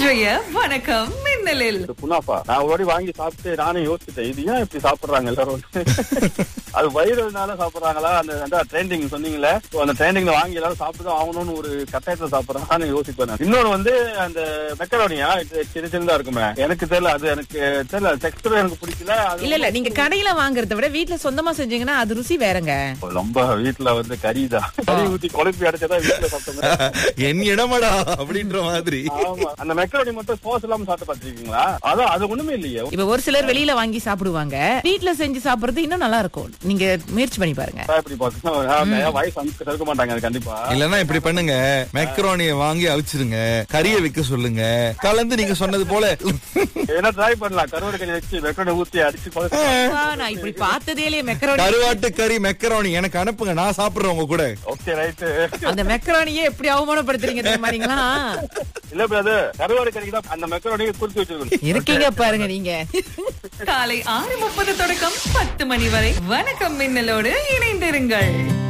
இன்றைய வணக்கம் மின்னலில் இது குனாஃபா நான் ஒரு வாட்டி வாங்கி சாப்பிட்டு நானே யோசிச்சிட்டேன் இது ஏன் இப்படி சாப்பிடுறாங்க எல்லாரும் அது வைரல்னால சாப்பிடுறாங்களா அந்த ட்ரெண்டிங் சொன்னீங்களே So, அந்த ட்ரெண்டிங்ல வாங்கி எல்லாரும் சாப்பிட்டு தான் ஆகணும்னு ஒரு கட்டாயத்துல சாப்பிடுறாங்கன்னு யோசிப்பேன் நான். இன்னொன்னு வந்து அந்த மெக்கரோனியா இது சின்ன சின்னதா இருக்குமே எனக்கு தெரியல அது எனக்கு தெரியல டெக்ஸ்டர் எனக்கு பிடிக்கல அது இல்ல இல்ல நீங்க கடையில வாங்குறத விட வீட்ல சொந்தமா செஞ்சீங்கன்னா அது ருசி வேறங்க ரொம்ப வீட்டுல வந்து கறி தான் கறி ஊத்தி குழப்பி அடைச்சதான் வீட்டுல சாப்பிட்டோம் என் இடமடா அப்படின்ற மாதிரி ஆமா அந்த மெக்கரோனி மட்டும் சோஸ் இல்லாம சாப்பிட்டு பாத்திருக்கீங்களா அதான் அது ஒண்ணுமே இல்லையே இப்ப ஒரு சிலர் வெளியில வாங்கி சாப்பிடுவாங்க வீட்ல செஞ்சு சாப்பிடுறது இன்னும் நல்லா இருக்கும் நீங்க முயற்சி பண்ணி பாருங்க இப்படி பாக்கணும் வயசு அனுப்பி தடுக்க மாட்டாங்க அது கண்டிப்பா இல்லன்னா இப்படி பண்ணுங்க மெக்ரோனிய வாங்கி அவிச்சிருங்க கறிய வைக்க சொல்லுங்க கலந்து நீங்க சொன்னது போல என்ன ட்ரை பண்ணலாம் கருவாடு கறி வச்சு வெக்கடை ஊத்தி அடிச்சு பழக்கம். அப்பா, நான் இப்படி பார்த்ததே இல்லையே மெக்கரோனி கருவாட்டு கறி மெக்கரோனி எனக்கு அனுப்புங்க நான் சாப்பிடுறேன் உங்க கூட ஓகே ரைட்டு அந்த மெக்கரோனியே எப்படி அவமானப்படுத்துறீங்க தெரியுமாங்களா இல்ல பிரதர் கருவாடு கறிக்கு தான் அந்த மெக்கரோனி குறிச்சு வச்சிருக்கணும் இருக்கீங்க பாருங்க நீங்க காலை ஆறு முப்பது தொடக்கம் பத்து மணி வரை வணக்கம் மின்னலோடு இணைந்திருங்கள்